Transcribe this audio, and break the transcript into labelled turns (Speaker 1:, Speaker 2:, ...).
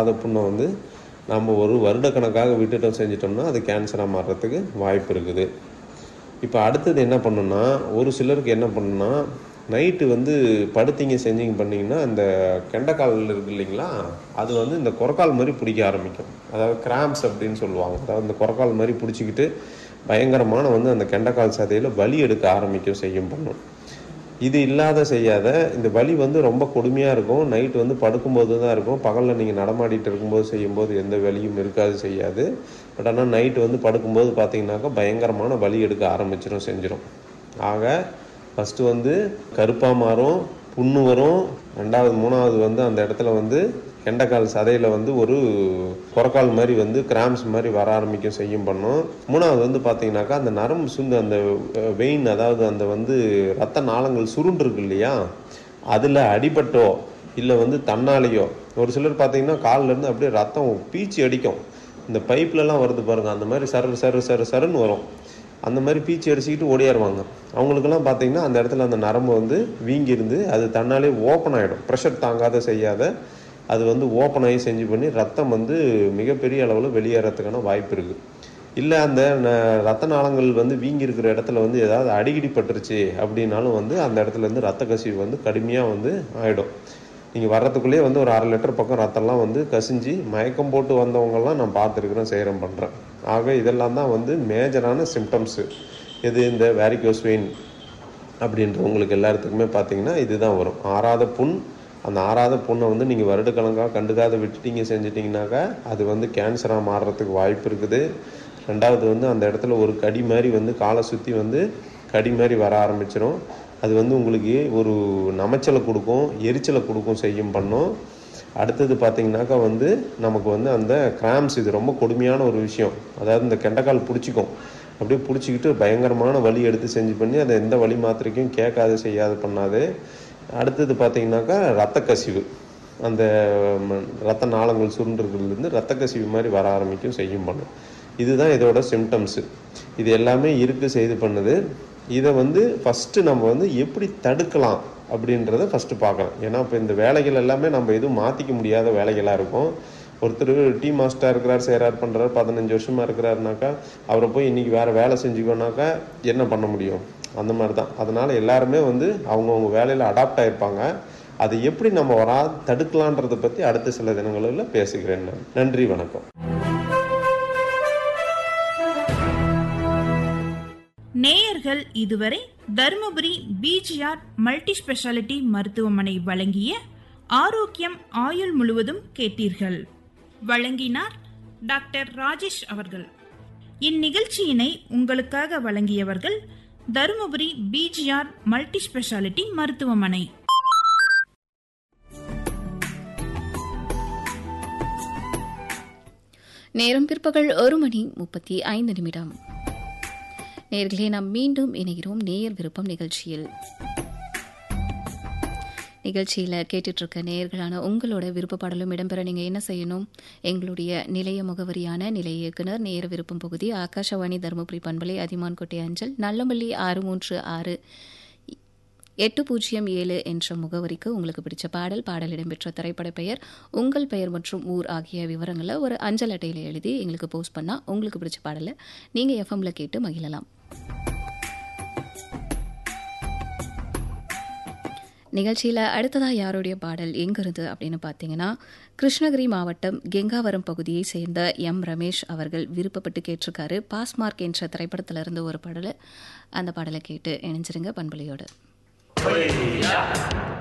Speaker 1: ஆறாத புண்ணை வந்து நம்ம ஒரு வருடக்கணக்காக விட்டுட்டோம் செஞ்சிட்டோம்னா அது கேன்சராக மாறுறதுக்கு வாய்ப்பு இருக்குது இப்போ அடுத்தது என்ன பண்ணுன்னா ஒரு சிலருக்கு என்ன பண்ணுன்னா நைட்டு வந்து படுத்தீங்க செஞ்சீங்க பண்ணிங்கன்னா அந்த கெண்டைக்கால் இருக்கு இல்லைங்களா அது வந்து இந்த குரக்கால் மாதிரி பிடிக்க ஆரம்பிக்கும் அதாவது கிராம்ஸ் அப்படின்னு சொல்லுவாங்க அதாவது இந்த குரக்கால் மாதிரி பிடிச்சிக்கிட்டு பயங்கரமான வந்து அந்த கெண்டைக்கால் சதையில் வலி எடுக்க ஆரம்பிக்கும் செய்யும் பண்ணும் இது இல்லாத செய்யாத இந்த வலி வந்து ரொம்ப கொடுமையாக இருக்கும் நைட் வந்து படுக்கும்போது தான் இருக்கும் பகலில் நீங்கள் நடமாடிட்டு இருக்கும்போது செய்யும்போது எந்த வலியும் இருக்காது செய்யாது பட் ஆனால் நைட்டு வந்து படுக்கும்போது பார்த்தீங்கன்னாக்கா பயங்கரமான வலி எடுக்க ஆரம்பிச்சிடும் செஞ்சிடும் ஆக ஃபஸ்ட்டு வந்து கருப்பாக மாறும் புண்ணு வரும் ரெண்டாவது மூணாவது வந்து அந்த இடத்துல வந்து கெண்டைக்கால் சதையில் வந்து ஒரு குரக்கால் மாதிரி வந்து கிராம்ஸ் மாதிரி வர ஆரம்பிக்கும் செய்யும் பண்ணும் மூணாவது வந்து பார்த்தீங்கன்னாக்கா அந்த நரம்பு சுண்டு அந்த வெயின் அதாவது அந்த வந்து ரத்த நாளங்கள் சுருண்டு இருக்கு இல்லையா அதில் அடிபட்டோ இல்லை வந்து தன்னாலேயோ ஒரு சிலர் பார்த்தீங்கன்னா கால்ல இருந்து அப்படியே ரத்தம் பீச்சி அடிக்கும் இந்த பைப்லலாம் வருது பாருங்க அந்த மாதிரி சரு சரு சரு சருன்னு வரும் அந்த மாதிரி பீச்சி அடிச்சுக்கிட்டு ஓடியாருவாங்க அவங்களுக்கெல்லாம் பார்த்தீங்கன்னா அந்த இடத்துல அந்த நரம்பு வந்து வீங்கியிருந்து அது தன்னாலே ஓப்பன் ஆகிடும் ப்ரெஷர் தாங்காத செய்யாத அது வந்து ஓப்பன் ஆகி செஞ்சு பண்ணி ரத்தம் வந்து மிகப்பெரிய அளவில் வெளியேறதுக்கான வாய்ப்பு இருக்குது இல்லை அந்த ந- ரத்த நாளங்கள் வந்து வீங்கி இருக்கிற இடத்துல வந்து ஏதாவது அடிக்கடி பட்டுருச்சு அப்படின்னாலும் வந்து அந்த இடத்துல இருந்து ரத்த கசிவு வந்து கடுமையாக வந்து ஆகிடும் நீங்கள் வர்றதுக்குள்ளேயே வந்து ஒரு அரை லிட்டர் பக்கம் ரத்தம்லாம் வந்து கசிஞ்சு மயக்கம் போட்டு வந்தவங்கெல்லாம் நான் பார்த்துருக்குறேன் செய்கிறேன் பண்ணுறேன் ஆக இதெல்லாம் தான் வந்து மேஜரான சிம்டம்ஸு எது இந்த வேரிகோஸ் வெயின் அப்படின்றவங்களுக்கு எல்லாத்துக்குமே பார்த்தீங்கன்னா இதுதான் வரும் ஆறாத புண் அந்த ஆறாத புண்ணை வந்து நீங்கள் வருடக்கணக்காக கண்டுக்காத விட்டுட்டீங்க செஞ்சிட்டிங்கனாக்கா அது வந்து கேன்சராக மாறுறதுக்கு வாய்ப்பு இருக்குது ரெண்டாவது வந்து அந்த இடத்துல ஒரு கடி மாதிரி வந்து காலை சுற்றி வந்து கடி மாதிரி வர ஆரம்பிச்சிடும் அது வந்து உங்களுக்கு ஒரு நமைச்சலை கொடுக்கும் எரிச்சலை கொடுக்கும் செய்யும் பண்ணும் அடுத்தது பார்த்தீங்கன்னாக்கா வந்து நமக்கு வந்து அந்த கிராம்ஸ் இது ரொம்ப கொடுமையான ஒரு விஷயம் அதாவது இந்த கெண்டைக்கால் பிடிச்சிக்கும் அப்படியே பிடிச்சிக்கிட்டு பயங்கரமான வலி எடுத்து செஞ்சு பண்ணி அதை எந்த வலி மாத்திரைக்கும் கேட்காது செய்யாது பண்ணாது அடுத்தது பார்த்தீங்கன்னாக்கா ரத்த கசிவு அந்த ம், ரத்த நாளங்கள் சுருண்டுறதுலேருந்து ரத்த கசிவு மாதிரி வர ஆரம்பிக்கும் செய்யும் பண்ணும் இதுதான் இதோட சிம்டம்ஸு இது எல்லாமே இருக்கு செய்து பண்ணுது இதை வந்து ஃபஸ்ட்டு நம்ம வந்து எப்படி தடுக்கலாம் அப்படின்றத ஃபஸ்ட்டு பார்க்கலாம் ஏன்னா இப்போ இந்த வேலைகள் எல்லாமே நம்ம எதுவும் மாற்றிக்க முடியாத வேலைகளாக இருக்கும் ஒருத்தர் டீ மாஸ்டராக இருக்கிறார் செய்கிறார் பண்ணுறாரு பதினஞ்சு வருஷமாக இருக்கிறாருனாக்கா அவரை போய் இன்றைக்கி வேறு வேலை செஞ்சுக்கோனாக்கா என்ன பண்ண முடியும் அந்த மாதிரி தான் அதனால் எல்லாருமே வந்து அவங்கவுங்க வேலையில் அடாப்ட் ஆகிருப்பாங்க அதை எப்படி நம்ம வரா தடுக்கலான்றதை பற்றி அடுத்த சில தினங்களில் பேசுகிறேன் நான் நன்றி வணக்கம்
Speaker 2: நேயர்கள் இதுவரை தருமபுரி பிஜிஆர் மல்டி ஸ்பெஷாலிட்டி மருத்துவமனை வழங்கிய ஆரோக்கியம் ஆயுள் முழுவதும் கேட்டீர்கள் வழங்கினார் டாக்டர் ராஜேஷ் அவர்கள் இந்நிகழ்ச்சியினை உங்களுக்காக வழங்கியவர்கள் தருமபுரி பிஜிஆர் மல்டி ஸ்பெஷாலிட்டி மருத்துவமனை
Speaker 3: நேரம் பிற்பகல் ஒரு மணி முப்பத்தி ஐந்து நிமிடம் நேர்களே நாம் மீண்டும் இணைகிறோம் நேயர் விருப்பம் நிகழ்ச்சியில் நிகழ்ச்சியில் கேட்டுட்டு இருக்க நேயர்களான உங்களோட விருப்ப பாடலும் இடம்பெற நீங்கள் என்ன செய்யணும் எங்களுடைய நிலைய முகவரியான நிலைய இயக்குனர் நேர விருப்பம் பகுதி ஆகாஷவாணி தருமபுரி பண்பலை அதிமான்கோட்டை அஞ்சல் நல்லமல்லி ஆறு மூன்று ஆறு எட்டு பூஜ்ஜியம் ஏழு என்ற முகவரிக்கு உங்களுக்கு பிடிச்ச பாடல் பாடல் இடம்பெற்ற திரைப்பட பெயர் உங்கள் பெயர் மற்றும் ஊர் ஆகிய விவரங்களை ஒரு அஞ்சல் அட்டையில் எழுதி எங்களுக்கு போஸ்ட் பண்ணால் உங்களுக்கு பிடிச்ச பாடலை நீங்கள் எஃப்எம்ல கேட்டு மகிழலாம் நிகழ்ச்சியில் அடுத்ததாக யாருடைய பாடல் எங்கிருந்து அப்படின்னு பார்த்தீங்கன்னா கிருஷ்ணகிரி மாவட்டம் கெங்காவரம் பகுதியை சேர்ந்த எம் ரமேஷ் அவர்கள் விருப்பப்பட்டு கேட்டிருக்காரு பாஸ்மார்க் என்ற திரைப்படத்துல இருந்து ஒரு பாடலை அந்த பாடலை கேட்டு இணைஞ்சிருங்க பண்புலியோடு
Speaker 4: Hey, yeah.